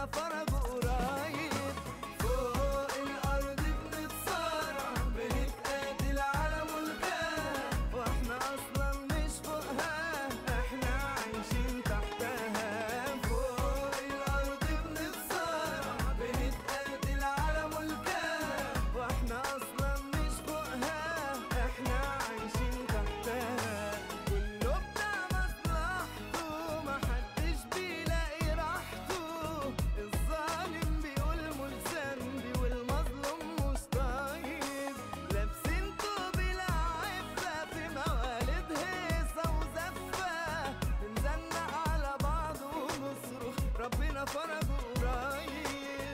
ربنا فرج قريب فوق الارض بنتصارع بنتقاتل على ملكها واحنا اصلا مش فوقها احنا عايشين تحتها فوق الارض بنتصارع بنتقاتل على ملكها واحنا اصلا مش فوقها احنا عايشين تحتها كله بتاع مصلحته محدش بيلاقي راحته الظالم بيقول ملزم والمظلوم مش طيب لابسين طوب العفة في موالد هيصة وزفة بنزنق على بعض ونصرخ ربنا فرج قريب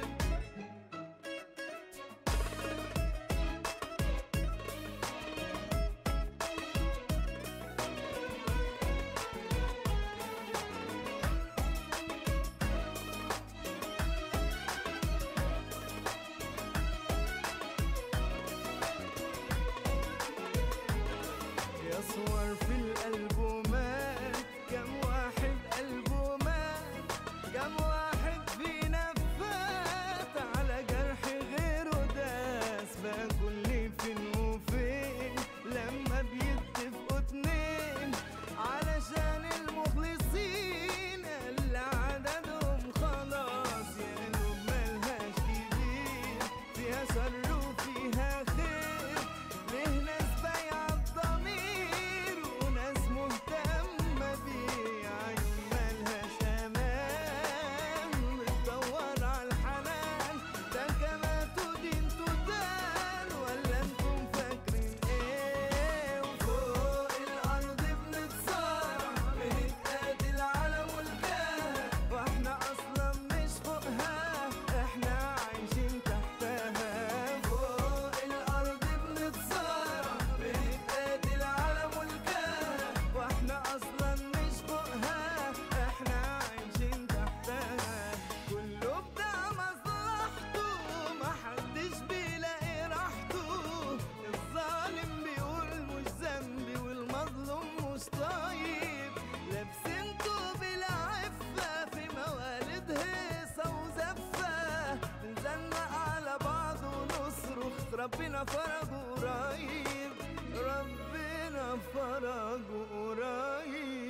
يصور في الألبومات كم واحد قلبه مات كم واحد فينا فات على جرح غيره داس بقى كل فين وفين لما بيتفقوا اتنين علشان المخلصين اللي عددهم خلاص يا قلوب ملهاش كبير فيها شر وفيها خير ليه ناس بايعة الضمير وناس مهتمة بيه عيون ملهاش أمان بتدور على الحنان ده كما تدين تدان ولا انتم فاكرين ايه وفوق الأرض بنتصارع بنتقاتل على ملكها واحنا أصلا مش فوقها احنا عايشين تحتها فوق الأرض بنتصارع بنتقاتل على ملكها واحنا أصلا مش فوقها احنا عايشين تحتها كله بتاع مصلحته محدش بيلاقي راحته الظالم بيقول مش ذنبي والمظلوم مش طيب لابسين طوب العفة في موالد هيصة وزفة بنزنق على بعض ونصرخ ربنا فرج قريب ربنا فرج قريب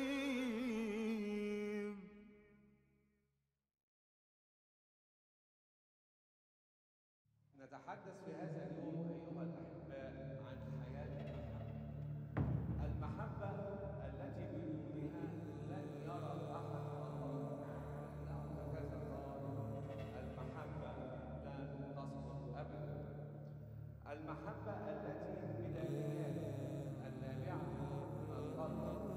نتحدث في هذا اليوم أيها الأحباء عن حياة المحبة المحبة التي بدونها لن يرى أحد الله هكذا قال المحبة لن تسقط أبدا المحبة التي بدايات النابعة من القلب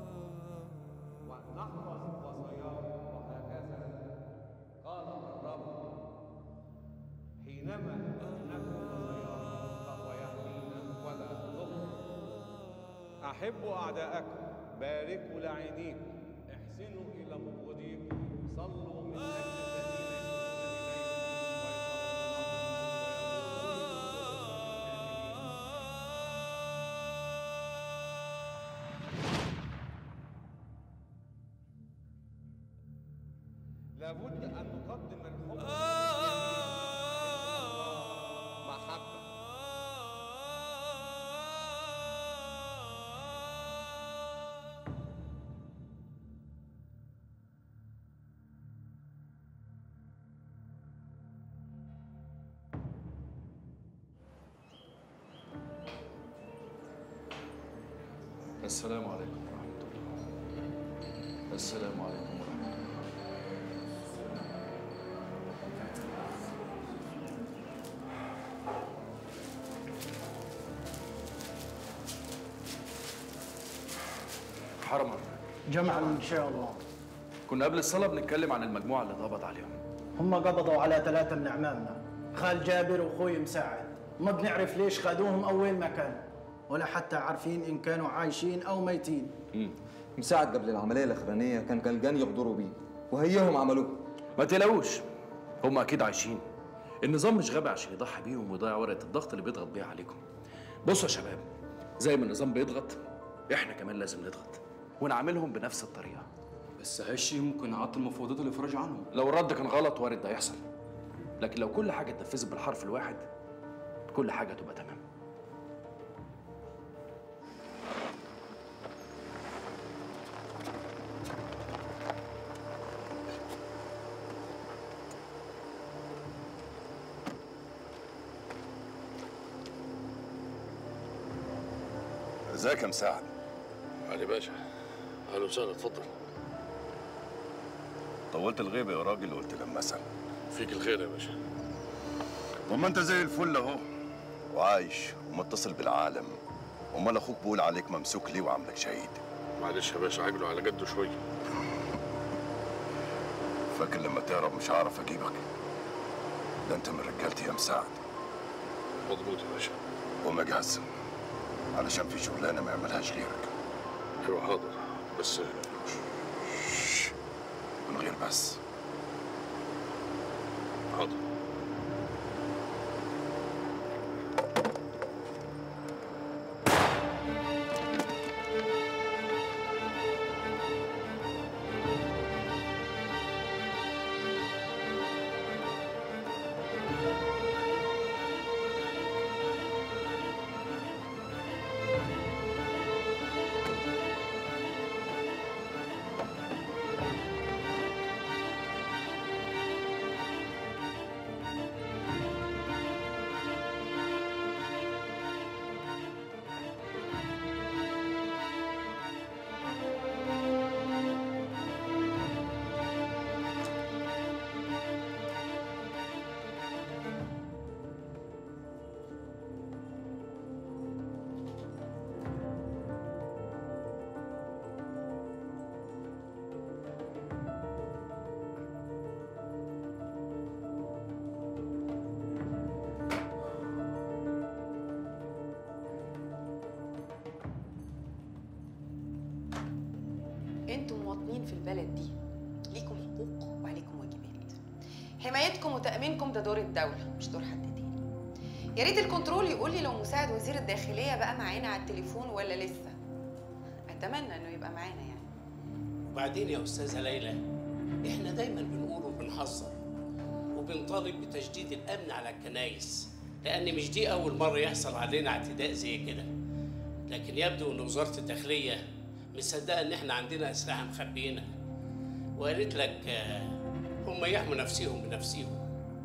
ونحفظ وصاياه وهكذا قال الرب حينما نكون وصاياه فهو يحمينا ولا نخطئ أحبوا أعداءكم باركوا لعينيكم احسنوا إلى مبغضيكم صلوا من أجل الذين لابد أن نقدم الحب محبة السلام عليكم ورحمة الله السلام عليكم ورحمة الله حرما جمعا ان شاء الله كنا قبل الصلاة بنتكلم عن المجموعة اللي اتقبض عليهم هم قبضوا على ثلاثة من أعمامنا خال جابر وأخوي مساعد ما بنعرف ليش خدوهم أول مكان ولا حتى عارفين إن كانوا عايشين أو ميتين مساعد قبل العملية الأخرانية كان قلقان يغدروا بيه وهيهم عملوه ما تقلقوش هم أكيد عايشين النظام مش غبي عشان يضحي بيهم ويضيع ورقة الضغط اللي بيضغط بيها عليكم بصوا يا شباب زي ما النظام بيضغط احنا كمان لازم نضغط ونعاملهم بنفس الطريقة بس هالشي ممكن يعطل مفاوضات الافراج عنهم لو الرد كان غلط وارد ده يحصل لكن لو كل حاجه اتنفذت بالحرف الواحد كل حاجه تبقى تمام ازيك يا مساعد علي باشا اهلا وسهلا اتفضل طولت الغيبه يا راجل قلت لما اسال فيك الخير يا باشا طب ما انت زي الفل اهو وعايش ومتصل بالعالم امال اخوك بيقول عليك ممسوك ليه وعاملك شهيد معلش يا باشا عجله على جده شويه فاكر لما تهرب مش هعرف اجيبك ده انت من رجالتي يا مساعد مضبوط يا باشا قوم اجهز علشان في شغلانه ما يعملهاش غيرك ايوه حاضر بس من غير بس حاضر انتم مواطنين في البلد دي ليكم حقوق وعليكم واجبات حمايتكم وتأمينكم ده دور الدولة مش دور حد تاني يا ريت الكنترول يقول لي لو مساعد وزير الداخلية بقى معانا على التليفون ولا لسه أتمنى إنه يبقى معانا يعني وبعدين يا أستاذة ليلى إحنا دايما بنقول وبنحذر وبنطالب بتجديد الأمن على الكنايس لأن مش دي أول مرة يحصل علينا اعتداء زي كده لكن يبدو إن وزارة الداخلية مصدقة إن إحنا عندنا أسلحة مخبيينها وقالت لك آه، هم يحموا نفسهم بنفسهم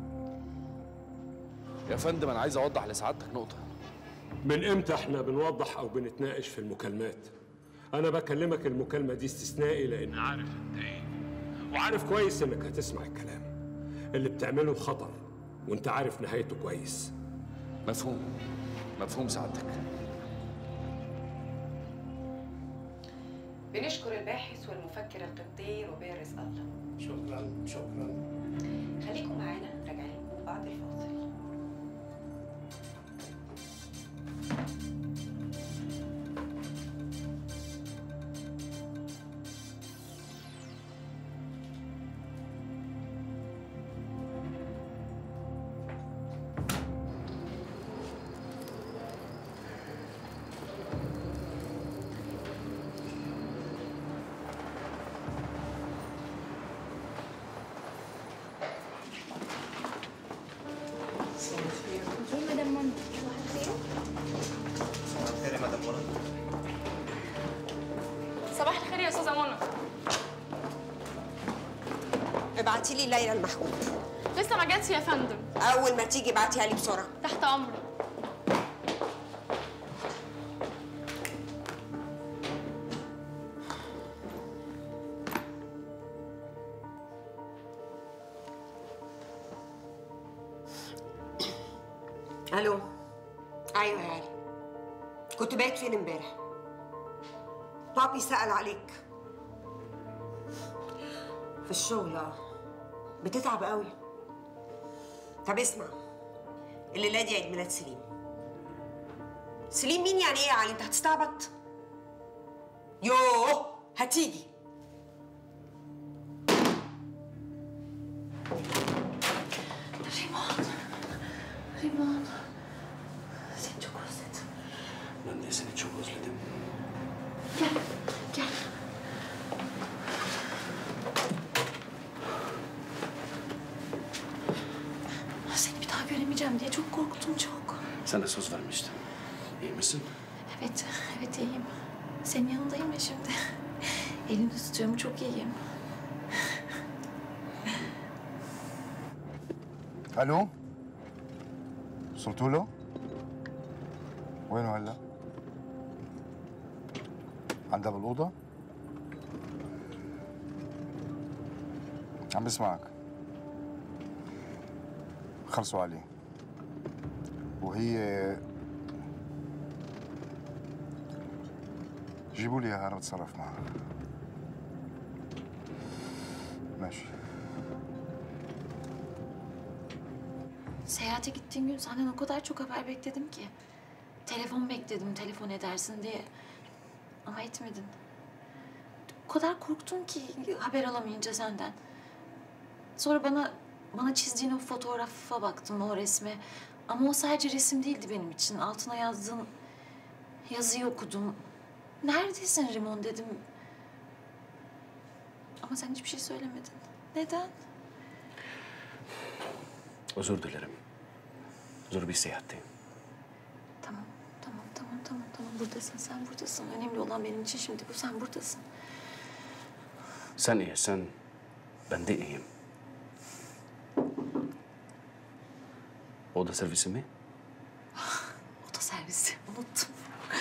يا فندم انا عايز اوضح لسعادتك نقطه من امتى احنا بنوضح او بنتناقش في المكالمات انا بكلمك المكالمه دي استثنائي لان عارف انت ايه وعارف كويس انك هتسمع الكلام اللي بتعمله خطر وانت عارف نهايته كويس مفهوم مفهوم سعادتك بنشكر الباحث والمفكر القبطي روبير رزق الله شكرا شكرا خليكم معانا راجعين لكم بعد الفاصل Bonjour Madame Monde. خير يا مدام منى صباح الخير يا استاذه منى ابعتي لي ليلى المحجوب لسه ما جاتش يا فندم اول ما تيجي ابعتيها لي بسرعه تحت امرك الو ايوه يا علي كنت بايت فين امبارح بابي سأل عليك في الشغل اه بتتعب قوي طب اسمع الليله دي عيد ميلاد سليم سليم مين يعني ايه يا علي انت هتستعبط يوه هتيجي ريمون ريمون c'est tout Cosette. Non, c'est une chose, le Gel, gel. öleceğim diye çok korktum çok. Sana söz vermiştim. İyi misin? Evet, evet iyiyim. Senin yanındayım ya şimdi. Elini tutuyorum, çok iyiyim. الو وصلتوا له؟ وينه هلا؟ عندها بالأوضة؟ عم بسمعك خلصوا عليه وهي جيبوا لي اياها انا بتصرف معها ماشي Seyahate gittiğin gün senden o kadar çok haber bekledim ki. Telefon bekledim, telefon edersin diye. Ama etmedin. O kadar korktum ki haber alamayınca senden. Sonra bana bana çizdiğin o fotoğrafa baktım, o resme. Ama o sadece resim değildi benim için. Altına yazdığın yazıyı okudum. Neredesin Rimon dedim. Ama sen hiçbir şey söylemedin. Neden? Özür dilerim. Zor bir seyahatteyim. Tamam, tamam, tamam, tamam, tamam. Buradasın, sen buradasın. Önemli olan benim için şimdi bu. Sen buradasın. Sen iyisin. Ben de iyiyim. Oda servisi mi? Oda servisi. Unuttum.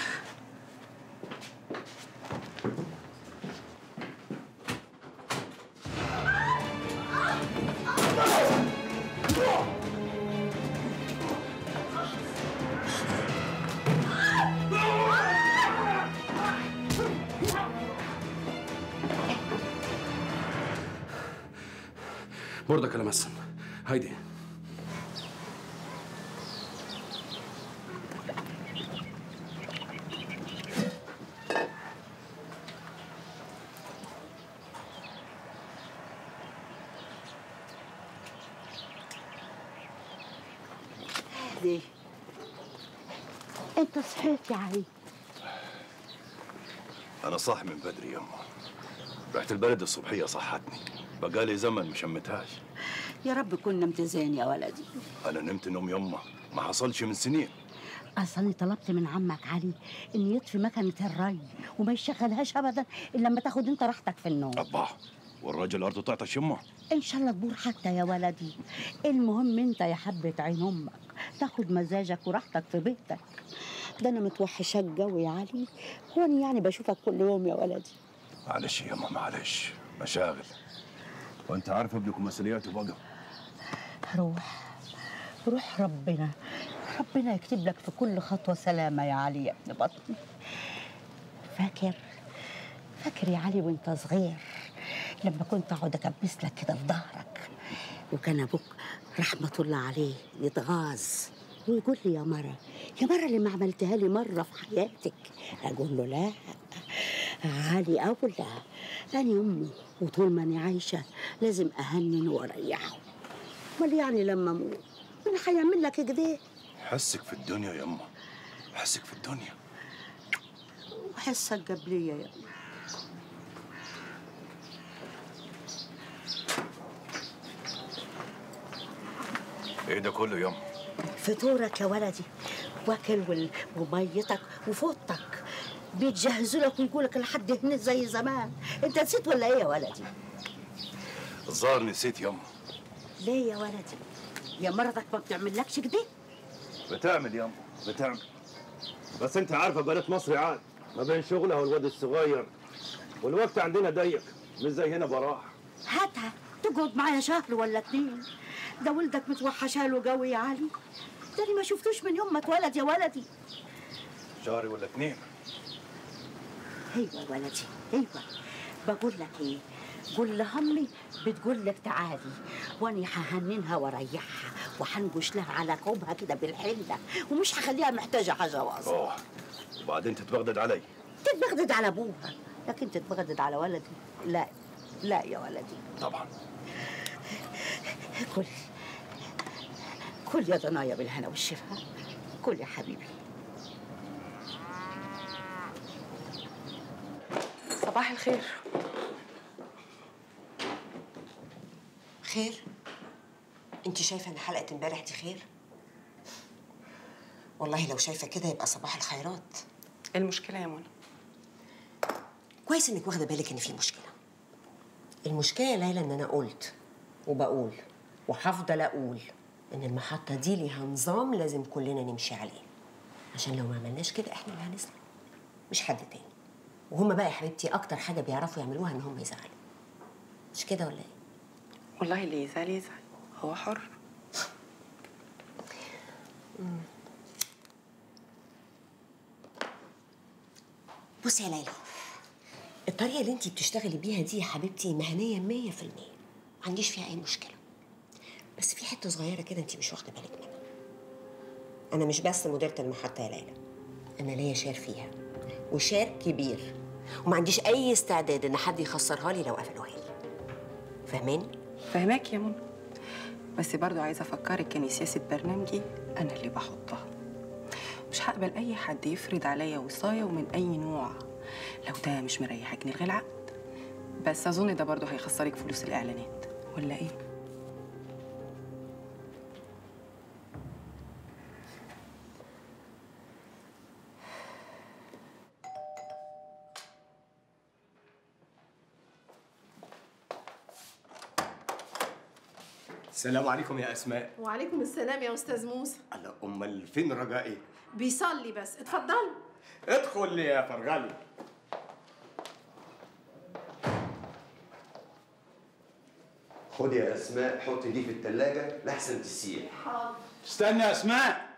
Burada kalamazsın. Haydi. ليه؟ انت صحيت يا علي أنا صاحي من بدري يما ريحة البلد الصبحية صحتني بقالي زمن مشمتهاش يا رب كنا متزين يا ولدي أنا نمت نوم يما ما حصلش من سنين اصلي طلبت من عمك علي ان يطفي مكنه الري وما يشغلهاش ابدا الا لما تاخد انت راحتك في النوم أبا والراجل أرضه تعطش يما ان شاء الله تبور حتى يا ولدي المهم انت يا حبه عين امك تاخد مزاجك وراحتك في بيتك ده انا متوحشاك قوي يا علي هو أنا يعني بشوفك كل يوم يا ولدي معلش يما معلش مشاغل وأنت عارف ابنكم مسؤولياته بقى روح روح ربنا ربنا يكتب لك في كل خطوة سلامة يا علي يا ابن بطني فاكر فاكر يا علي وانت صغير لما كنت اقعد اكبس لك كده في ظهرك وكان ابوك رحمة الله عليه يتغاظ ويقول لي يا مرة يا مرة اللي ما عملتها لي مرة في حياتك أقول له لا علي أولى أنا أمي وطول ما أنا عايشة لازم أهنن وأريحه امال يعني لما اموت مين هيعمل لك كده حسك في الدنيا يما حسك في الدنيا وحسك قبلية يا ابني إيه ده كله يما فطورك يا ولدي واكل وال- وميتك وفوطك بيتجهزوا لك ويقول لك لحد هنا زي زمان انت نسيت ولا ايه يا ولدي الظاهر نسيت يما ليه يا ولدي يا مرتك ما بتعملكش كده بتعمل ياما بتعمل بس انت عارفه بنات مصر عاد ما بين شغلها والواد الصغير والوقت عندنا ضيق مش زي هنا براح هاتها تقعد معايا شهر ولا اتنين ده ولدك متوحشاله قوي يا علي ده انا ما شفتوش من يوم ما اتولد يا ولدي شهري ولا اتنين ايوه يا ولدي ايوه بقول لك ايه قول لامي بتقول لك تعالي وانا ههننها واريحها وهنجش لها على كوبها كده بالحله ومش هخليها محتاجه حاجه واصله أوه وبعدين تتبغدد علي تتبغدد على ابوها لكن تتبغدد على ولدي لا لا يا ولدي طبعا كل كل يا ضنايا بالهنا والشفا كل يا حبيبي صباح الخير خير انت شايفه ان حلقه امبارح دي خير والله لو شايفه كده يبقى صباح الخيرات ايه المشكله يا منى كويس انك واخده بالك ان في مشكله المشكله يا ليلى ان انا قلت وبقول وهفضل اقول ان المحطه دي ليها نظام لازم كلنا نمشي عليه عشان لو ما عملناش كده احنا اللي هنسلم مش حد تاني وهم بقى يا حبيبتي اكتر حاجه بيعرفوا يعملوها ان هم يزعلوا مش كده ولا ايه والله اللي يزعل يزعل هو حر مم. بصي يا ليلى الطريقة اللي انت بتشتغلي بيها دي يا حبيبتي مهنية مية في المية ما عنديش فيها أي مشكلة بس في حتة صغيرة كده انت مش واخدة بالك منها أنا مش بس مديرة المحطة يا ليلى أنا ليا شير فيها وشير كبير وما عنديش أي استعداد إن حد يخسرها لي لو قفلوها لي فاهماني؟ فهماك يا منى بس برضو عايزه افكرك ان سياسه برنامجي انا اللي بحطها مش هقبل اي حد يفرض عليا وصايه ومن اي نوع لو ده مش مريحك نلغي العقد بس اظن ده برضو هيخسرك فلوس الاعلانات ولا ايه السلام عليكم يا اسماء وعليكم السلام يا استاذ موسى الله امال فين رجائي بيصلي بس اتفضلوا ادخل يا فرغلي خد يا اسماء حط دي في التلاجة لحسن تسيح حاضر استنى يا اسماء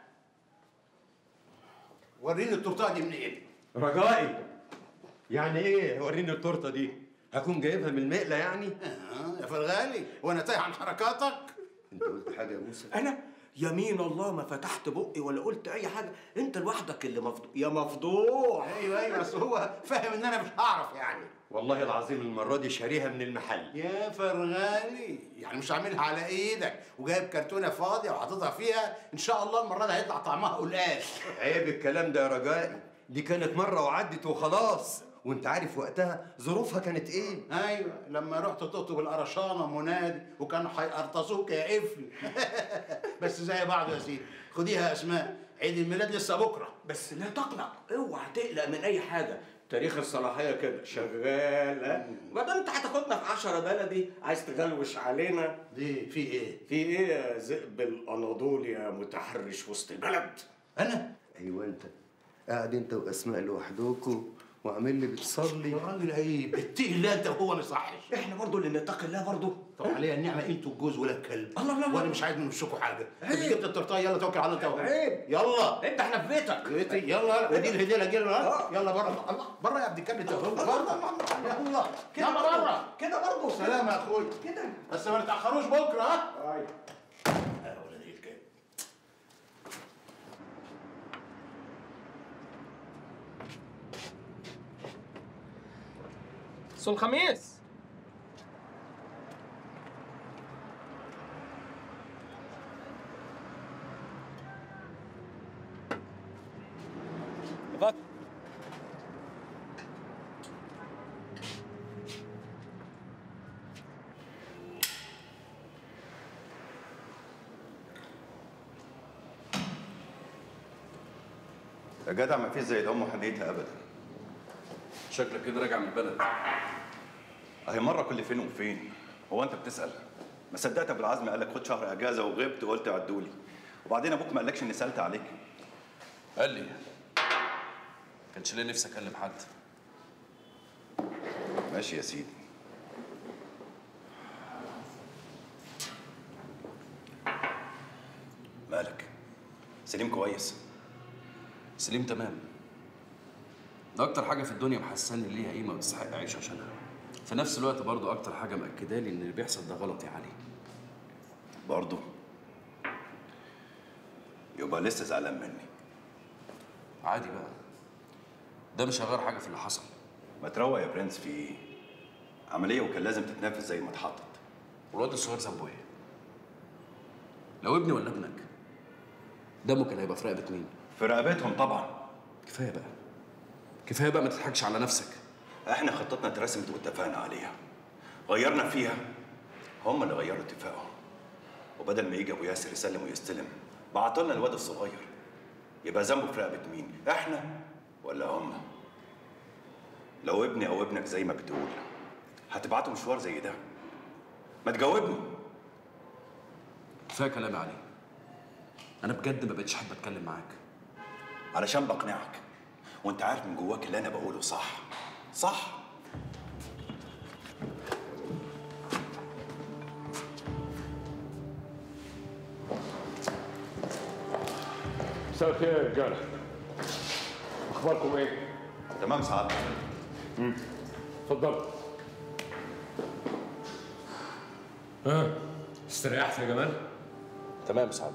وريني التورته دي منين رجائي يعني ايه وريني التورته دي هكون جايبها من المقله يعني اه يا فرغالي وانا تايه عن حركاتك انت قلت حاجه يا موسى انا يمين الله ما فتحت بقي ولا قلت اي حاجه انت لوحدك اللي مفضوح يا مفضوح ايوه ايوه بس هو فاهم ان انا مش هعرف يعني والله العظيم المره دي شاريها من المحل يا فرغالي يعني مش عاملها على ايدك وجايب كرتونه فاضيه وحاططها فيها ان شاء الله المره دي هيطلع طعمها قلقاش عيب الكلام ده يا رجائي دي كانت مره وعدت وخلاص وانت عارف وقتها ظروفها كانت ايه ايوه لما رحت تطلب القرشانه منادي وكانوا هيقرطصوك يا قفل بس زي بعض يا سيدي خديها يا اسماء عيد الميلاد لسه بكره بس لا تقلق اوعى تقلق من اي حاجه تاريخ الصلاحيه كده شغال ها ما دام انت هتاخدنا في 10 بلدي عايز تغلوش علينا ليه في ايه في ايه يا ذئب الاناضولي يا متحرش وسط البلد انا ايوه انت قاعد انت واسماء لوحدكوا وعامل لي بتصلي يا راجل عيب اتقي الله انت وهو ما يصحش احنا برضو اللي نتقي الله برضو طب عليها النعمه انتوا الجوز ولا الكلب الله الله وانا مش عايز من وشكم حاجه عيب. انت جبت التورتايه يلا توكل على الله توكل عيب. يلا انت احنا في بيتك بيتي يلا ودي الهديه اللي يلا يلا بره الله بره يا ابن الكلب انت بره يلا كده يلا برضو. بره كده برضو سلام يا اخويا كده بس ما تتاخروش بكره ها ايوه سو الخميس بط يا جدع ما فيش زي ام حنيتها ابدا شكلك كده راجع من البلد اهي مره كل فين وفين هو انت بتسال ما صدقت بالعزم قال لك خد شهر اجازه وغبت وقلت عدولي وبعدين ابوك ما قالكش اني سالت عليك قال لي كانش ليه نفسي اكلم حد ماشي يا سيدي مالك سليم كويس سليم تمام ده اكتر حاجه في الدنيا محسساني إن ليها قيمه وتستحق اعيش عشانها في نفس الوقت برضو اكتر حاجه مأكده لي ان اللي بيحصل ده غلط يا علي برضه يبقى لسه زعلان مني عادي بقى ده مش هيغير حاجه في اللي حصل ما تروق يا برنس في ايه عمليه وكان لازم تتنفذ زي ما اتحطت والواد الصغير ذنبه ايه لو ابني ولا ابنك دمه كان هيبقى في رقبه مين في رقبتهم طبعا كفايه بقى كفايه بقى ما تضحكش على نفسك احنا خطتنا اترسمت واتفقنا عليها غيرنا فيها هم اللي غيروا اتفاقهم وبدل ما يجي ابو ياسر يسلم ويستلم بعت لنا الواد الصغير يبقى ذنبه في رقبه مين احنا ولا هم لو ابني او ابنك زي ما بتقول هتبعته مشوار زي ده ما تجاوبني كفايه كلام عليه انا بجد ما بقتش حابب اتكلم معاك علشان بقنعك وانت عارف من جواك اللي انا بقوله صح صح مساء الخير يا رجاله اخباركم ايه؟ تمام سعادتك امم اتفضل ها استريحت يا جمال؟ تمام سعادتك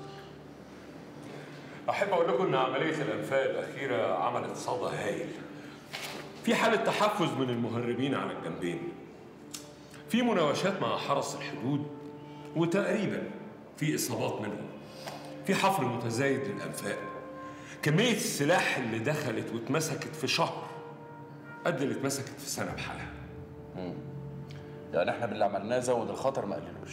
احب اقول لكم ان عمليه الانفاق الاخيره عملت صدى هايل في حاله تحفز من المهربين على الجنبين في مناوشات مع حرس الحدود وتقريبا في اصابات منهم في حفر متزايد للانفاق كميه السلاح اللي دخلت واتمسكت في شهر قد اللي اتمسكت في سنه بحالها مم. يعني احنا باللي عملناه زود الخطر ما قللوش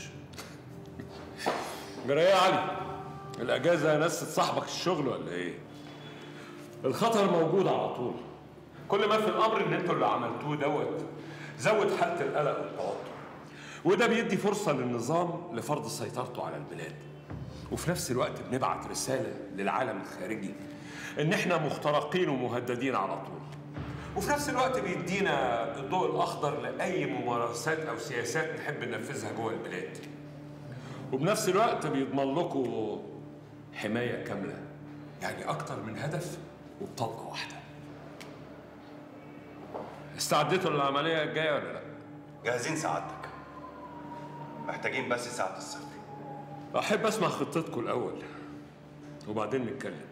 جرى ايه يا علي الاجازه نست صاحبك الشغل ولا ايه الخطر موجود على طول كل ما في الامر ان انتوا اللي عملتوه دوت زود حاله القلق والتوتر وده بيدي فرصه للنظام لفرض سيطرته على البلاد وفي نفس الوقت بنبعت رساله للعالم الخارجي ان احنا مخترقين ومهددين على طول وفي نفس الوقت بيدينا الضوء الاخضر لاي ممارسات او سياسات نحب ننفذها جوه البلاد وبنفس الوقت بيضمن لكم حمايه كامله يعني اكتر من هدف وبطلقه واحده استعدتوا للعمليه الجايه ولا لا جاهزين سعادتك محتاجين بس ساعه السفر احب اسمع خطتكم الاول وبعدين نتكلم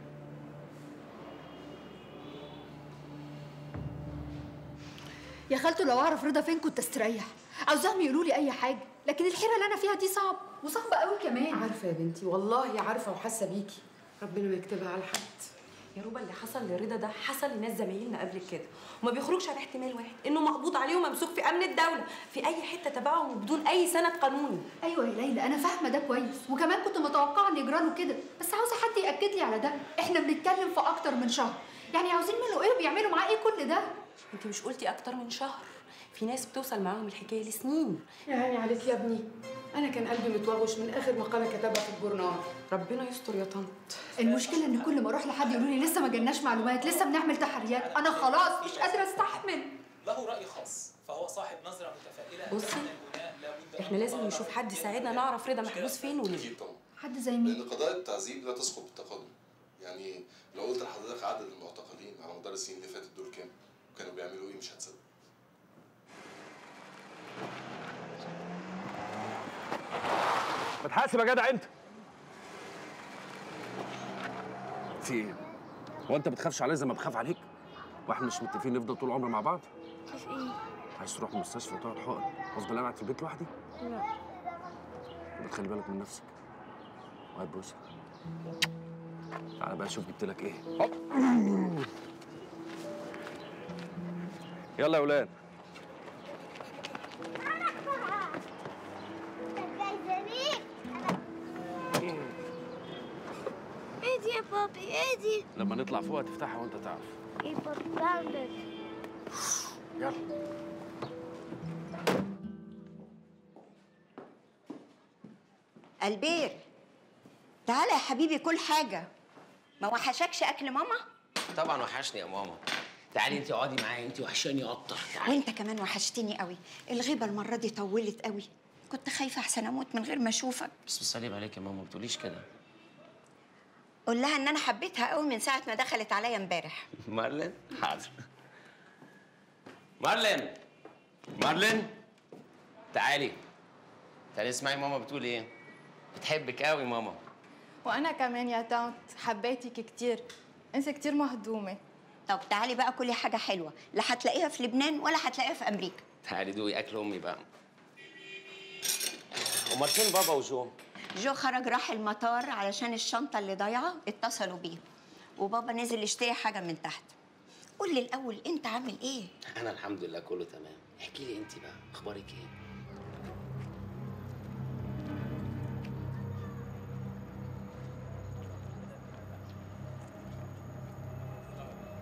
يا خالته لو اعرف رضا فين كنت استريح عاوزاهم يقولوا لي اي حاجه لكن الحيره اللي انا فيها دي صعب وصعبه قوي كمان عارفه يا بنتي والله عارفه وحاسه بيكي ربنا ما يكتبها على حد يا روبا اللي حصل لرضا ده حصل لناس زمايلنا قبل كده وما بيخرجش على احتمال واحد انه مقبوض عليه وممسوك في امن الدوله في اي حته تبعهم وبدون اي سند قانوني ايوه يا ليلى انا فاهمه ده كويس وكمان كنت متوقعه ان يجرى له كده بس عاوزه حد ياكد لي على ده احنا بنتكلم في اكتر من شهر يعني عاوزين منه ايه وبيعملوا معاه ايه كل ده انت مش قلتي اكتر من شهر في ناس بتوصل معاهم الحكايه لسنين يا عيني عليك يا ابني انا كان قلبي متوغوش من اخر مقاله كتبها في الجورنال ربنا يستر يا طنط المشكله ان كل ما اروح لحد يقولوا لي لسه ما جالناش معلومات لسه بنعمل تحريات انا خلاص مش قادره استحمل له رأي خاص فهو صاحب نظرة متفائلة بصي احنا لازم نشوف حد يساعدنا نعرف رضا محبوس فين وليه حد زي مين لان قضايا التعذيب لا تسقط بالتقدم يعني لو قلت لحضرتك عدد المعتقلين على مدار السنين اللي فاتت دول كام وكانوا بيعملوا ايه مش هتصدق ما تحاسب يا جدع انت في ايه؟ هو انت بتخافش عليا زي ما بخاف عليك؟ واحنا مش متفقين نفضل طول عمرنا مع بعض؟ كيف ايه؟ عايز تروح المستشفى وتقعد حقن افضل قاعد في البيت لوحدي؟ لا يبقى تخلي بالك من نفسك وهات بوسك تعالى بقى شوف جبت لك ايه هوب. يلا يا ولاد ايه دي يا بابي ايه دي لما نطلع فوق هتفتحها وانت تعرف ايه بابي بعمل يلا البير تعالى يا حبيبي كل حاجة ما وحشكش أكل ماما؟ طبعا وحشني يا ماما تعالي انت اقعدي معايا انت وحشاني اكتر وانت كمان وحشتني قوي الغيبة المرة دي طولت قوي كنت خايفة أحسن أموت من غير ما أشوفك بس بسلم عليك يا ماما ما بتقوليش كده قول لها إن أنا حبيتها قوي من ساعة ما دخلت عليا امبارح مارلين حاضر مارلين مارلين تعالي تعالي اسمعي ماما بتقول ايه بتحبك قوي ماما وانا كمان يا تاونت حبيتك كتير انت كتير مهضومه طب تعالي بقى كلي حاجة حلوة لا هتلاقيها في لبنان ولا هتلاقيها في أمريكا تعالي دوقي اكل امي بقى امال فين بابا وجو جو خرج راح المطار علشان الشنطة اللي ضايعة اتصلوا بيه وبابا نزل يشتري حاجة من تحت قول لي الأول أنت عامل إيه؟ انا الحمد لله كله تمام احكي لي انت بقى اخبارك ايه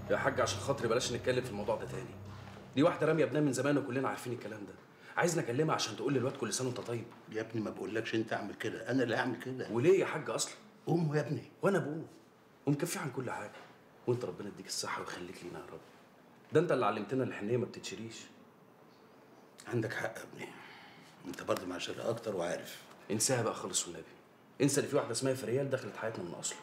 يا حاج عشان خاطري بلاش نتكلم في الموضوع ده تاني دي واحده راميه ابنها من زمان وكلنا عارفين الكلام ده عايز نكلمها عشان تقول للواد كل سنه وانت طيب يا ابني ما بقولكش انت اعمل كده انا اللي هعمل كده وليه يا حاج اصلا امه يا ابني وانا ابوه ومكفي عن كل حاجه وانت ربنا يديك الصحه ويخليك لينا يا رب ده انت اللي علمتنا الحنيه ما بتتشريش عندك حق يا ابني انت برضه معاشرها اكتر وعارف انساها بقى خالص والنبي انسى اللي في واحده اسمها فريال دخلت حياتنا من اصله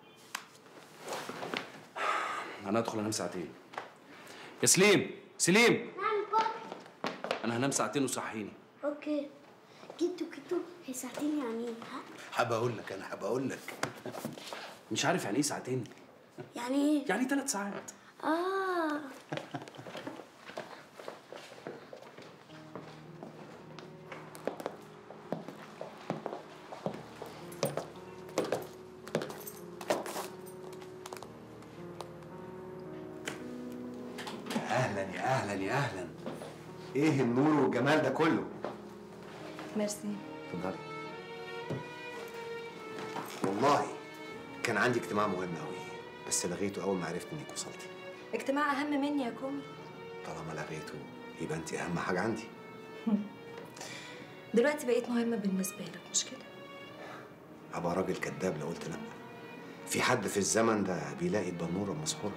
انا هدخل انام ساعتين يا سليم سليم نعم بابا انا هنام ساعتين وصحيني اوكي جدو جدو هي ساعتين يعني ايه ها حابب اقول لك انا حابب اقول لك مش عارف يعني ايه ساعتين يعني ايه يعني ثلاث ساعات اه اهلا يا اهلا يا اهلا ايه النور والجمال ده كله ميرسي اتفضلي والله كان عندي اجتماع مهم قوي بس لغيته اول ما عرفت انك وصلتي اجتماع اهم مني يا كومي طالما لغيته يبقى انت اهم حاجه عندي دلوقتي بقيت مهمه بالنسبه لك مش كده ابقى راجل كذاب لو قلت لا في حد في الزمن ده بيلاقي البنوره المسحوره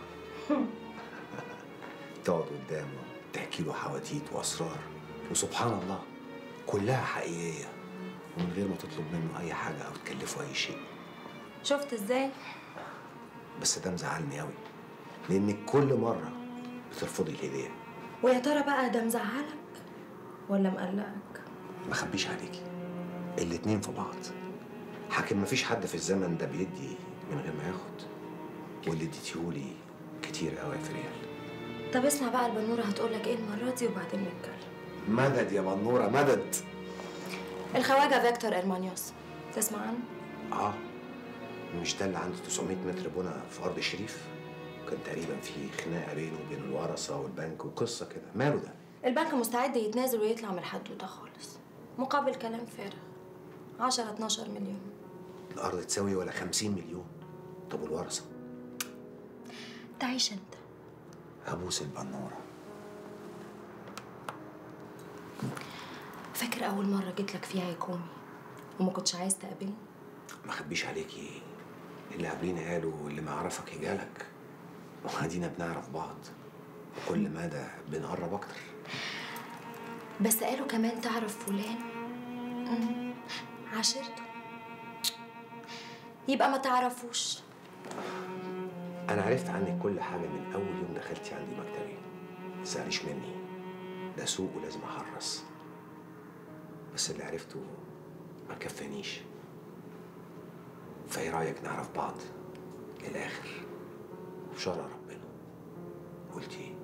تقعد قدامه تحكي له حواديت واسرار وسبحان الله كلها حقيقيه ومن غير ما تطلب منه اي حاجه او تكلفه اي شيء شفت ازاي بس ده مزعلني قوي لانك كل مره بترفضي الهديه ويا ترى بقى ده مزعلك ولا مقلقك ما اخبيش عليكي الاتنين في بعض حاكم مفيش حد في الزمن ده بيدي من غير ما ياخد واللي اديتيهولي كتير قوي يا فريال طب اسمع بقى البنوره هتقولك ايه المره دي وبعدين نتكلم مدد يا بنوره مدد الخواجه فيكتور ارمانيوس تسمع عنه اه مش ده اللي عنده 900 متر بنا في ارض الشريف كان تقريبا في خناقه بينه وبين الورثه والبنك وقصه كده ماله ده البنك مستعد يتنازل ويطلع من الحدوته خالص مقابل كلام فارغ 10 12 مليون الارض تساوي ولا 50 مليون طب والورثه تعيش انت ابوس البنوره فاكر اول مره جيت لك فيها يا كومي وما كنتش عايز تقابلني ما اخبيش عليكي اللي قبلينا قالوا اللي ما يعرفك يجالك وادينا بنعرف بعض وكل مدى بنقرب اكتر بس قالوا كمان تعرف فلان مم، عشرته يبقى ما تعرفوش انا عرفت عنك كل حاجه من اول يوم دخلتي عندي مكتبي ما تساليش مني ده سوق ولازم احرص بس اللي عرفته ما كفانيش فايه رايك نعرف بعض للاخر وشرع ربنا قلت ايه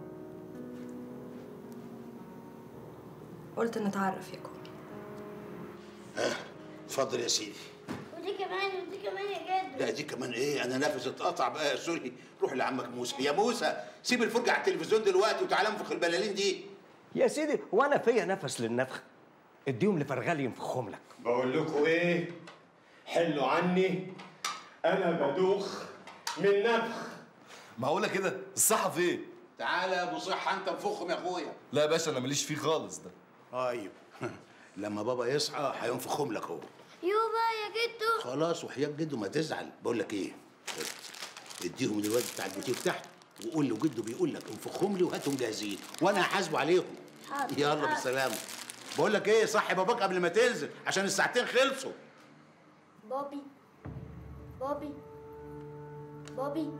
قلت نتعرف يا كومي اتفضل يا سيدي ودي كمان ودي كمان يا جدو لا دي كمان ايه انا نفسي اتقطع بقى يا سوري روح لعمك موسى يا موسى سيب الفرجه على التلفزيون دلوقتي وتعالى انفخ البلالين دي يا سيدي وانا فيا نفس للنفخ اديهم لفرغال ينفخهم لك بقول لكم ايه حلوا عني انا بدوخ من نفخ معقولة كده؟ الصحة فين؟ تعالى يا ابو صحه انت انفخهم يا اخويا لا يا باشا أنا ماليش فيه خالص ده طيب لما بابا يصحى هينفخهم لك هو يوبا يا جدو خلاص وحياة جده ما تزعل بقول لك ايه اديهم الواد بتاع البوتيك تحت وقول له جده بيقول لك انفخهم لي وهاتهم جاهزين وانا هحاسبه عليهم حاضر يلا حاضر. بالسلامه بقول لك ايه صحي باباك قبل ما تنزل عشان الساعتين خلصوا بابي بابي بابي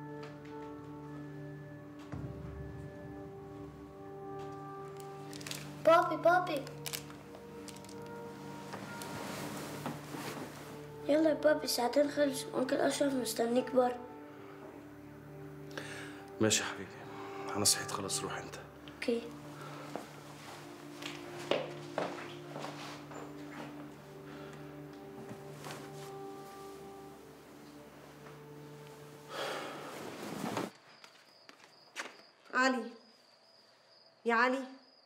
بابي بابي يلا يا بابي ساعتين خلصوا ممكن اشرف مستنيك بره ماشي يا حبيبي انا صحيت خلاص روح انت اوكي علي يا علي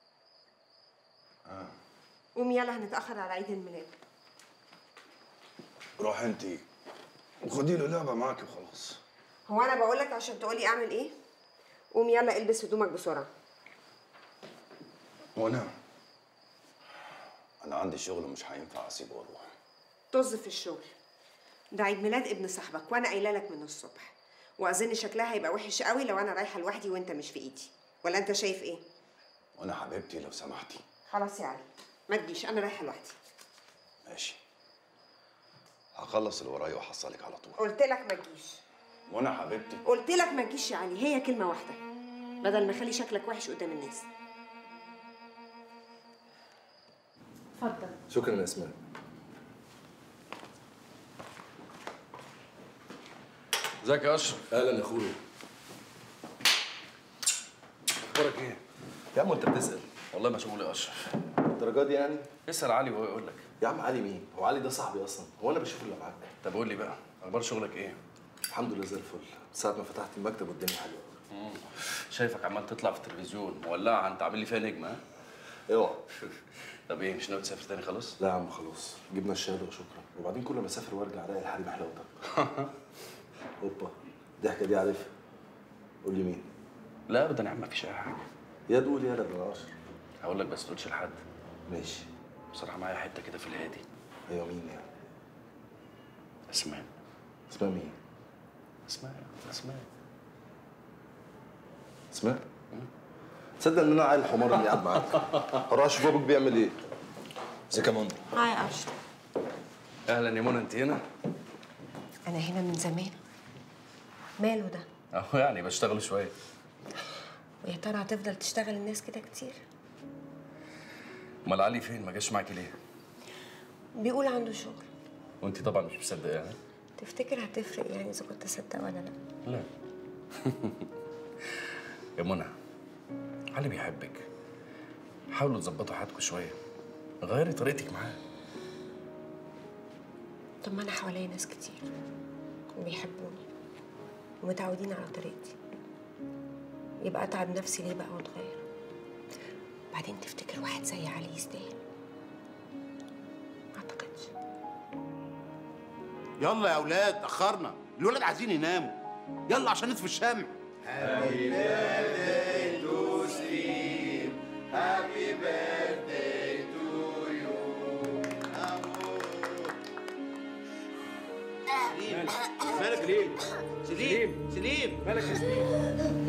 آه. قوم يلا هنتأخر على عيد الميلاد روح انت وخدي له لعبة معاكي وخلاص هو أنا بقولك عشان تقولي أعمل إيه؟ قوم يلا البس هدومك بسرعه وانا انا عندي شغل ومش هينفع اسيبه واروح طز في الشغل ده عيد ميلاد ابن صاحبك وانا قايله لك من الصبح واظن شكلها هيبقى وحش قوي لو انا رايحه لوحدي وانت مش في ايدي ولا انت شايف ايه وانا حبيبتي لو سمحتي خلاص يا علي ما تجيش انا رايحه لوحدي ماشي هخلص اللي ورايا واحصلك على طول قلت لك ما تجيش وانا حبيبتي قلت لك ما تجيش يا علي هي كلمه واحده بدل ما اخلي شكلك وحش قدام الناس اتفضل شكرا يا اسماء ازيك يا اشرف اهلا يا اخويا اخبارك ايه يا عم انت بتسال والله مشغول يا اشرف الدرجه دي يعني اسال علي وهو يقول لك يا عم علي مين هو علي ده صاحبي اصلا هو انا بشوف اللي معاك طب قول لي بقى اخبار شغلك ايه الحمد لله زي الفل ساعه ما فتحت المكتب والدنيا حلوه شايفك عمال تطلع في التلفزيون مولعه انت عامل لي فيها نجم ها اوعى طب ايه مش ناوي تسافر تاني خلاص لا يا عم خلاص جبنا الشهاده وشكرا وبعدين كل ما اسافر وارجع الاقي الحريم حلاوتك اوبا الضحكه دي عارفها قول لي مين لا ابدا يا عم مفيش اي حاجه يا تقول يا لا اشرف هقول لك بس ما تقولش لحد ماشي بصراحه معايا حته كده في الهادي ايوه مين يعني اسماء اسماء مين اسماء اسماء اسماء تصدق ان انا عيل الحمار اللي قاعد معاك هروح اشوف ابوك بيعمل ايه ازيك يا منى هاي اشرف اهلا يا منى انت هنا انا هنا من زمان ماله ده اهو يعني بشتغل شويه ويا ترى هتفضل تشتغل الناس كده كتير امال علي فين ما جاش معاكي ليه بيقول عنده شغل وانت طبعا مش مصدقه يعني تفتكر هتفرق يعني اذا كنت صدق ولا لا لا يا منى علي بيحبك حاولوا تظبطوا حياتكم شويه غيري طريقتك معاه طب ما انا حواليا ناس كتير وبيحبوني ومتعودين على طريقتي يبقى اتعب نفسي ليه بقى واتغير بعدين تفتكر واحد زي علي يستاهل ما اعتقدش يلا يا اولاد اخرنا الولاد عايزين يناموا يلا عشان نطفي الشمع Happy birthday to Steve. Happy birthday to you. مالك سليم سليم سليم مالك يا سليم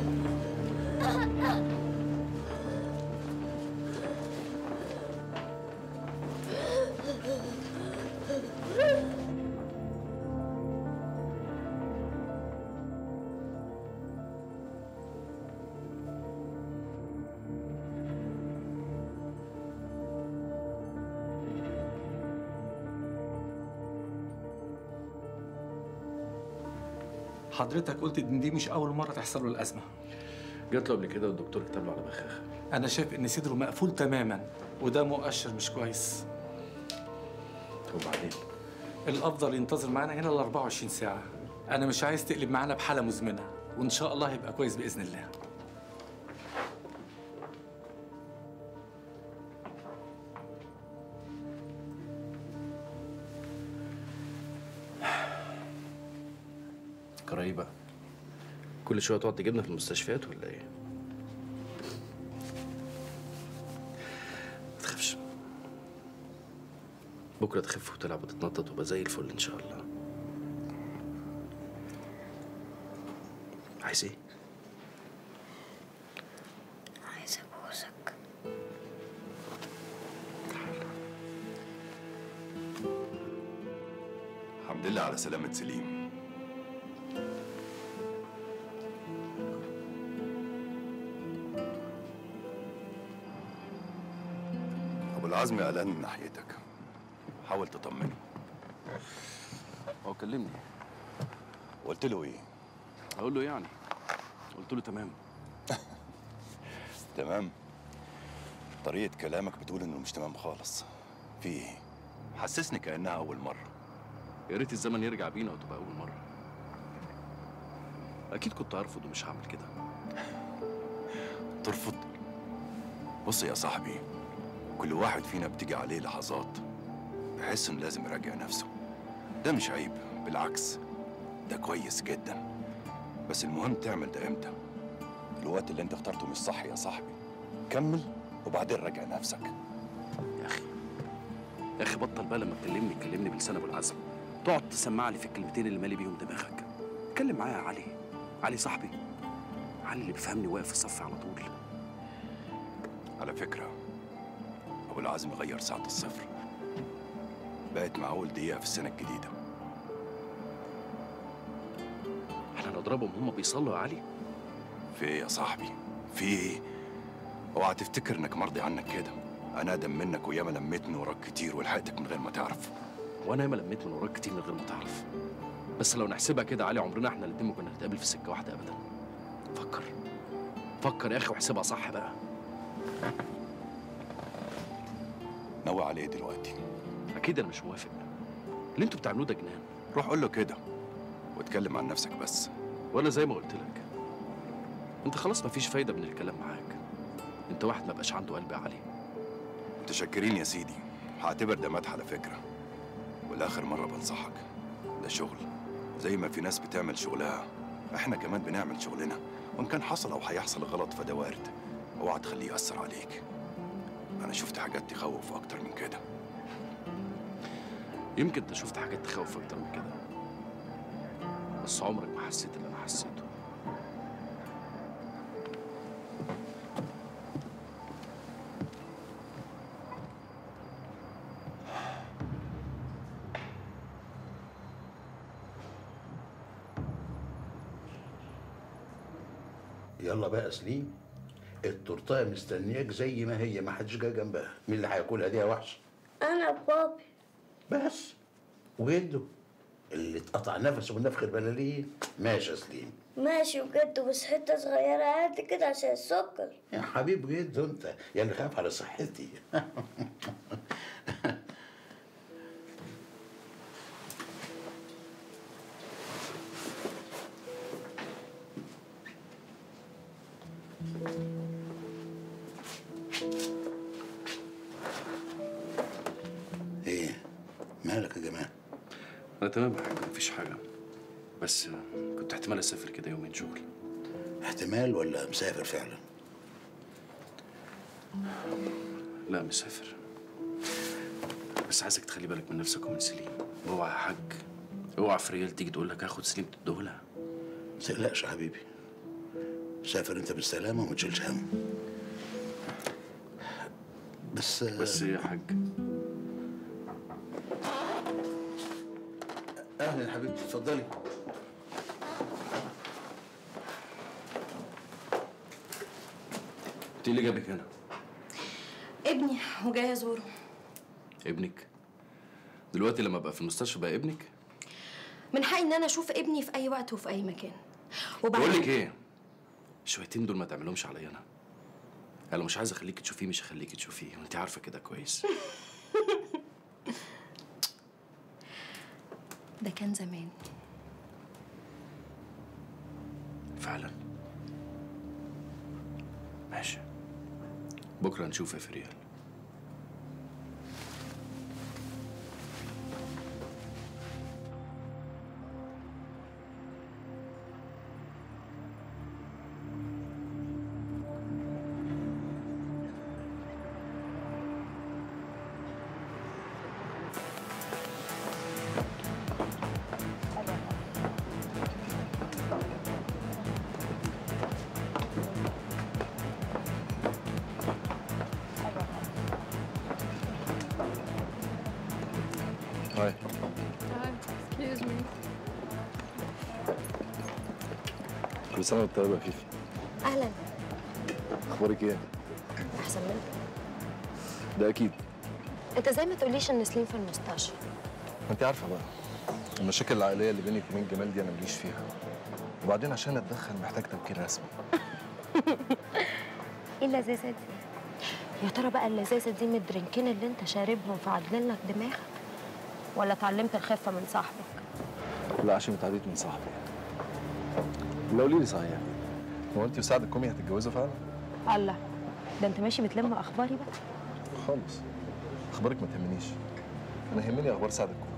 حضرتك قلت ان دي مش اول مره تحصل له الازمه جات له قبل كده والدكتور كتب له على بخاخه انا شايف ان صدره مقفول تماما وده مؤشر مش كويس وبعدين الافضل ينتظر معانا هنا ال 24 ساعه انا مش عايز تقلب معانا بحاله مزمنه وان شاء الله هيبقى كويس باذن الله قريبة كل شوية تقعد تجيبنا في المستشفيات ولا ايه؟ ما تخافش بكرة تخف وتلعب وتتنطط وتبقى زي الفل إن شاء الله عايز ايه؟ عايزه ابوسك الحمد لله على سلامة سليم أبو العزم قلقان من ناحيتك حاول تطمنه هو كلمني قلت له إيه؟ أقول له يعني قلت له تمام تمام طريقة كلامك بتقول إنه مش تمام خالص في إيه؟ حسسني كأنها أول مرة يا ريت الزمن يرجع بينا وتبقى أول مرة أكيد كنت هرفض ومش هعمل كده ترفض بص يا صاحبي كل واحد فينا بتيجي عليه لحظات بحس انه لازم يراجع نفسه ده مش عيب بالعكس ده كويس جدا بس المهم تعمل ده امتى الوقت اللي انت اخترته مش صح يا صاحبي كمل وبعدين راجع نفسك يا اخي يا اخي بطل بقى لما تكلمني تكلمني بلسان ابو العزم تقعد تسمع لي في الكلمتين اللي مالي بيهم دماغك اتكلم معايا يا علي علي صاحبي علي اللي بيفهمني واقف في صفي على طول على فكرة أبو العزم غير ساعة الصفر بقت معقول دقيقة في السنة الجديدة احنا نضربهم هم بيصلوا يا علي في إيه يا صاحبي؟ في إيه؟ اوعى تفتكر إنك مرضي عنك كده أنا أقدم منك وياما لميت من وراك كتير ولحقتك من غير ما تعرف وانا ياما لميت من وراك كتير من غير ما تعرف بس لو نحسبها كده علي عمرنا احنا الاتنين ما كنا نتقابل في سكه واحده ابدا فكر فكر يا اخي واحسبها صح بقى ناوي على إيه دلوقتي؟ اكيد انا مش موافق اللي انتوا بتعملوه ده جنان روح قول له كده واتكلم عن نفسك بس وانا زي ما قلت لك انت خلاص مفيش فايده من الكلام معاك انت واحد ما بقاش عنده قلب يا علي متشكرين يا سيدي هعتبر ده مدح على فكرة والآخر مرة بنصحك ده شغل زي ما في ناس بتعمل شغلها احنا كمان بنعمل شغلنا وان كان حصل او هيحصل غلط فده وارد اوعى تخليه يأثر عليك انا شفت حاجات تخوف اكتر من كده يمكن انت شفت حاجات تخوف اكتر من كده بس عمرك ما حسيت اللي انا حسيته يلا بقى سليم التورتايه مستنياك زي ما هي ما حدش جه جنبها مين اللي هياكلها دي يا وحش انا بابي بس وجده اللي اتقطع نفسه من نفخ البلالين ماشي يا سليم ماشي بجد بس حته صغيره قد كده عشان السكر يا حبيب جده انت يا اللي خاف على صحتي ايه مالك يا جماعه انا تمام يا حاج مفيش حاجه بس كنت احتمال اسافر كده يومين شغل احتمال ولا مسافر فعلا لا مسافر بس عايزك تخلي بالك من نفسك ومن سليم اوعى يا حاج اوعى فريال تيجي تقول لك هاخد سليم تديهولها ما تقلقش يا حبيبي سافر انت بالسلامه وما تشيلش هم بس بس إيه يا حاج اهلا يا حبيبتي اتفضلي انت إيه اللي جابك هنا ابني وجايه ازوره ابنك دلوقتي لما ابقى في المستشفى بقى ابنك من حقي ان انا اشوف ابني في اي وقت وفي اي مكان بقول لك ايه الشويتين دول ما تعملهمش عليا انا انا لو مش عايز اخليكي تشوفيه مش هخليكي تشوفيه وانت عارفه كده كويس ده كان زمان فعلا ماشي بكره نشوف يا فريال هاي Excuse me. كل سنه وانت طيبه يا فيفي اهلا اخبارك ايه احسن منك ده اكيد انت زي ما تقوليش ان سليم في المستشفى ما انت عارفه بقى المشاكل العائليه اللي بيني وبين جمال دي انا ماليش فيها وبعدين عشان اتدخل محتاج توكيل رسمي ايه اللذاذه دي يا ترى بقى اللذاذه دي من الدرينكين اللي انت شاربهم فعدلين لك دماغك ولا اتعلمت الخفه من صاحبك لا عشان اتعديت من صاحبي لو قولي لي صحيح هو انت وسعد الكومي هتتجوزوا فعلا؟ الله ده انت ماشي بتلم اخباري بقى خالص اخبارك ما تهمنيش انا يهمني اخبار سعد الكومي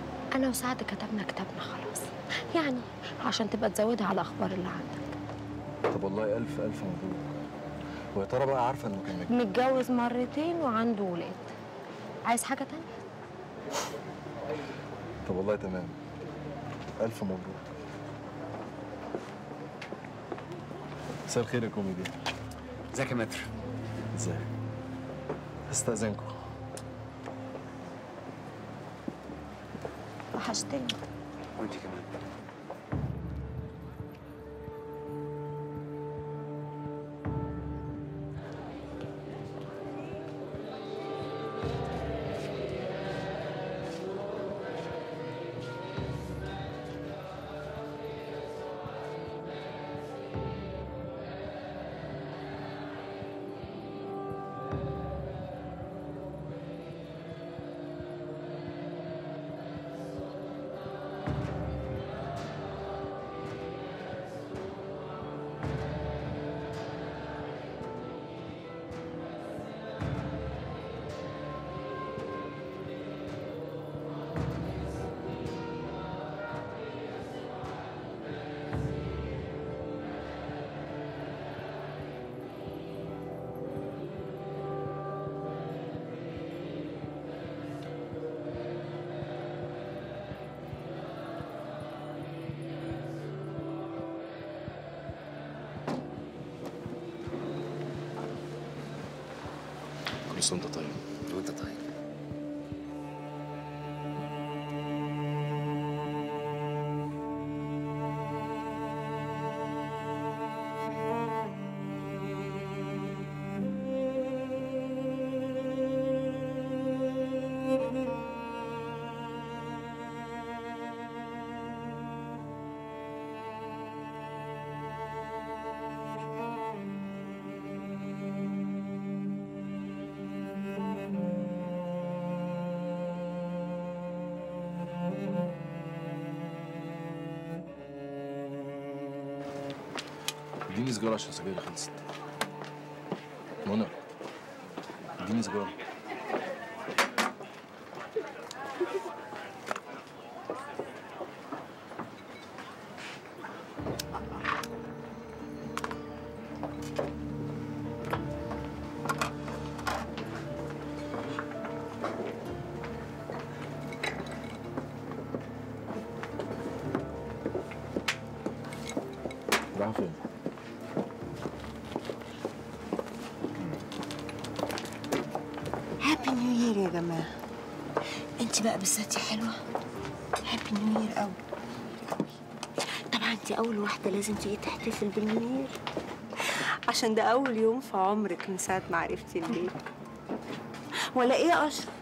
انا وسعد كتبنا كتابنا خلاص يعني عشان تبقى تزودها على الاخبار اللي عندك طب والله الف الف مبروك ويا ترى بقى عارفه انه كان مجنون متجوز مرتين وعنده ولاد عايز حاجه تانية طب والله تمام الف مبروك مساء الخير يا كوميدي ازيك يا متر ازيك استاذنكم وحشتني وانت كمان كل سنه وانت طيب وانت طيب اديني سجاره عشان سجايري خلصت منى اديني سجاره رايحه فين؟ هابي نيو يير يا جماعه انت بقى بالذات يا حلوه هابي نيو يير قوي طبعا انت اول واحده لازم تيجي تحتفل بالنيو يير عشان ده اول يوم في عمرك من ساعه ما عرفتي البيت ولا ايه يا اشرف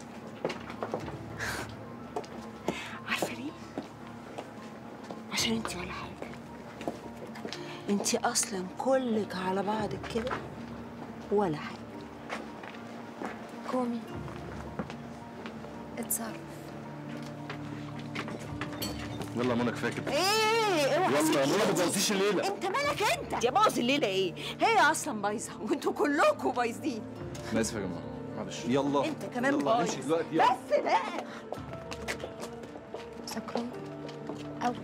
عارفه ليه عشان انت ولا حاجه انت اصلا كلك على بعضك كده ولا حاجه كومي اتصرف يلا منى كفايه كده ايه اوعى يلا تسيب يا منى ما إيدي. تبوظيش الليله انت مالك انت يا باظ الليله ايه هي اصلا بايظه وانتوا كلكم بايظين انا اسف يا جماعه معلش يلا انت كمان يلا بايظ نمشي دلوقتي يلا بس بقى سكران قوي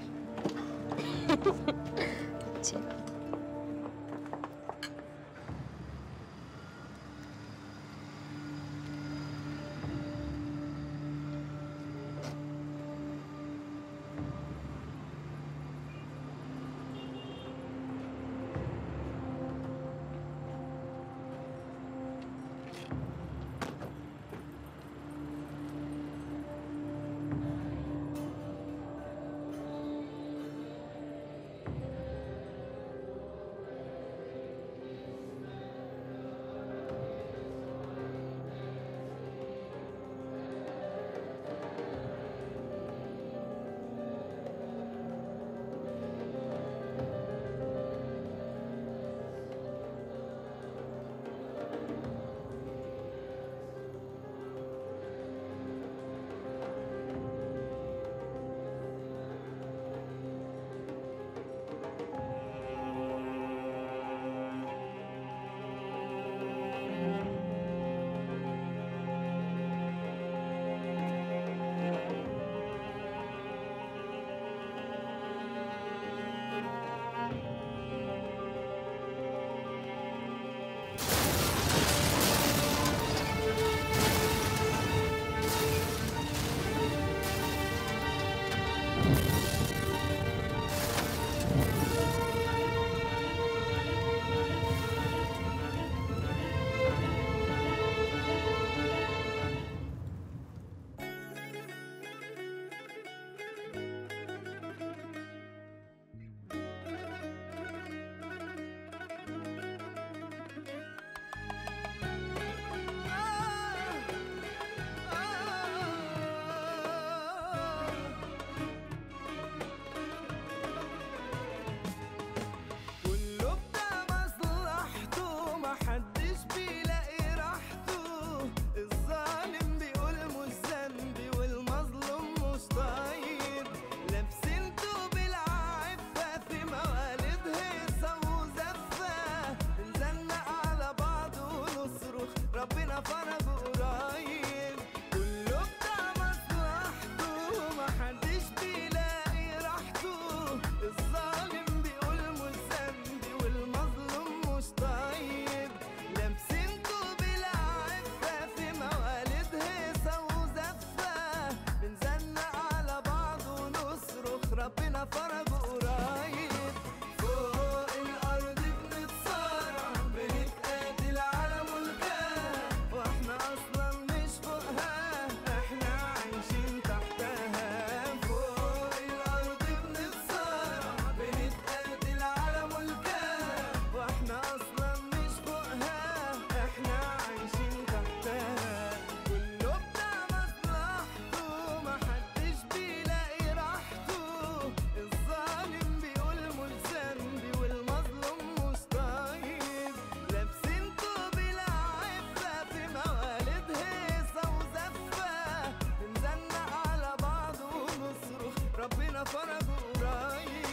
ربنا فرجه قريب فوق الارض بنتصارع بنتقاتل على ملكها واحنا اصلا مش فوقها احنا عايشين تحتها فوق الارض بنتصارع بنتقاتل على ملكها واحنا اصلا مش فوقها احنا عايشين تحتها كله بتاع مصلحته محدش بيلاقي راحته الظالم بيقول ملزم والمظلوم مش طيب لابسين طوب العفة في مواليد هيصة وزفة بنزنق على بعض ونصرخ ربنا فرجه قريب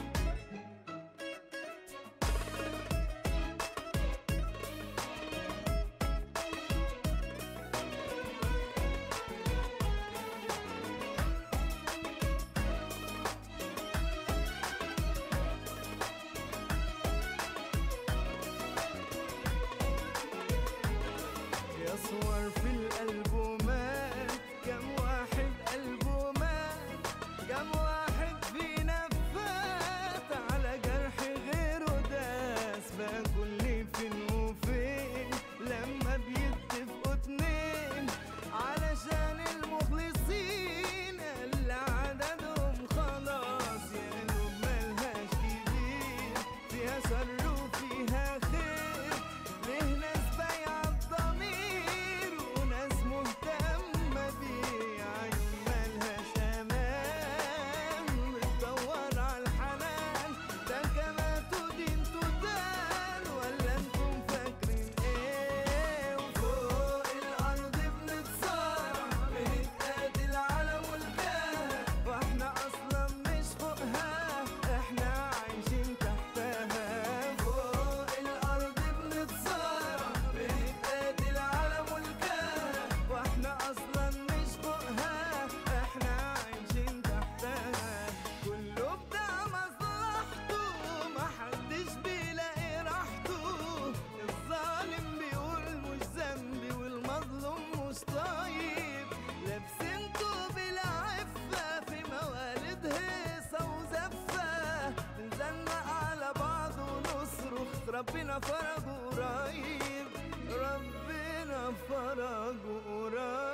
يا صور في الألبومات كم واحد قلبه مات كم واحد فينا فات على جرح غيره داس بقى كل فين وفين لما بيتفقوا اتنين علشان المخلصين اللي عددهم خلاص يا قلوب ملهاش كبير فيها شر وفيها خير ليه ناس بايعة الضمير وناس مهتمة بيه عيون ملهاش أمان بتدور على الحنان ده كما تدين تدان ولا انتم فاكرين ايه وفوق الأرض بنتصارع بنتقاتل على ملكها واحنا أصلا مش فوقها احنا عايشين تحتها فوق الأرض بنتصارع بنتقاتل على ملكها واحنا أصلا مش فوقها احنا عايشين تحتها كله بتاع مصلحته محدش بيلاقي راحته الظالم بيقول مش ذنبي والمظلوم مش طيب لابسين طوب العفة في مواليد هيصة وزفة نزنق على بعض ونصرخ ربنا فرجه قريب ربنا فرجه قريب